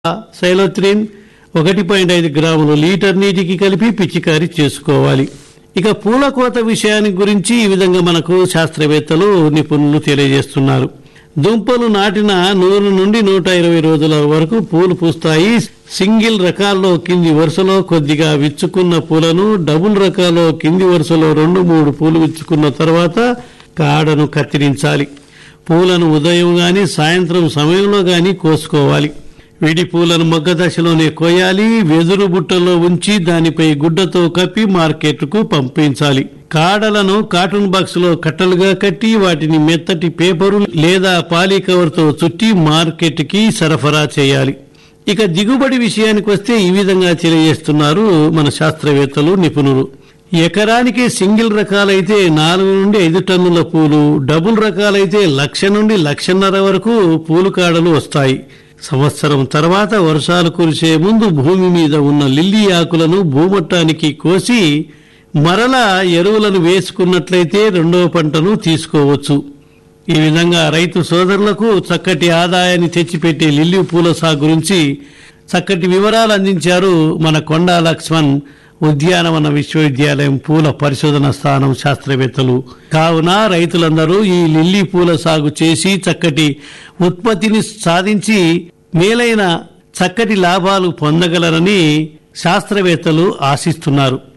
cyhalothrin ఒకటి point ఐదు గ్రాములు లీటర్ నీటికి కలిపి పిచికారీ చేసుకోవాలి ఇక పూల కోత విషయానికి గురించి ఈ విధంగా మనకు శాస్త్రవేత్తలు నిపుణులు తెలియజేస్తున్నారు దుంపలు నాటిన నూరు నుండి నూట ఇరవై రోజుల వరకు పూలు పూస్తాయి సింగిల్ రకాల్లో కింది వరుసలో కొద్దిగా విచ్చుకున్న పూలను డబుల్ రకాల్లో కింది వరుసలో రెండు మూడు పూలు విచ్చుకున్న తర్వాత కాడను కత్తిరించాలి పూలను ఉదయం గాని సాయంత్రం సమయంలో గాని కోసుకోవాలి విడి పూలను మొగ్గ దశలోనే కోయాలి వెదురు బుట్టలో ఉంచి దానిపై గుడ్డతో కప్పి మార్కెట్కు పంపించాలి కాడలను కాటన్ బాక్స్ లో కట్టలుగా కట్టి వాటిని మెత్తటి పేపరు లేదా పాలీ కవర్తో చుట్టి మార్కెట్ కి సరఫరా చేయాలి ఇక దిగుబడి విషయానికి వస్తే ఈ విధంగా తెలియజేస్తున్నారు మన శాస్త్రవేత్తలు నిపుణులు ఎకరానికి సింగిల్ రకాలైతే నాలుగు నుండి ఐదు టన్నుల పూలు డబుల్ రకాలైతే లక్ష నుండి లక్షన్నర వరకు పూలు కాడలు వస్తాయి సంవత్సరం తర్వాత వర్షాలు కురిసే ముందు భూమి మీద ఉన్న లిల్లీ ఆకులను భూమట్టానికి కోసి మరలా ఎరువులను వేసుకున్నట్లయితే రెండవ పంటను తీసుకోవచ్చు ఈ విధంగా రైతు సోదరులకు చక్కటి ఆదాయాన్ని తెచ్చిపెట్టే లిల్లీ పూల సాగు గురించి చక్కటి వివరాలు అందించారు మన కొండా లక్ష్మణ్ ఉద్యానవన విశ్వవిద్యాలయం పూల పరిశోధన స్థానం శాస్త్రవేత్తలు కావున రైతులందరూ ఈ లిల్లీ పూల సాగు చేసి చక్కటి ఉత్పత్తిని సాధించి మేలైన చక్కటి లాభాలు పొందగలరని శాస్త్రవేత్తలు ఆశిస్తున్నారు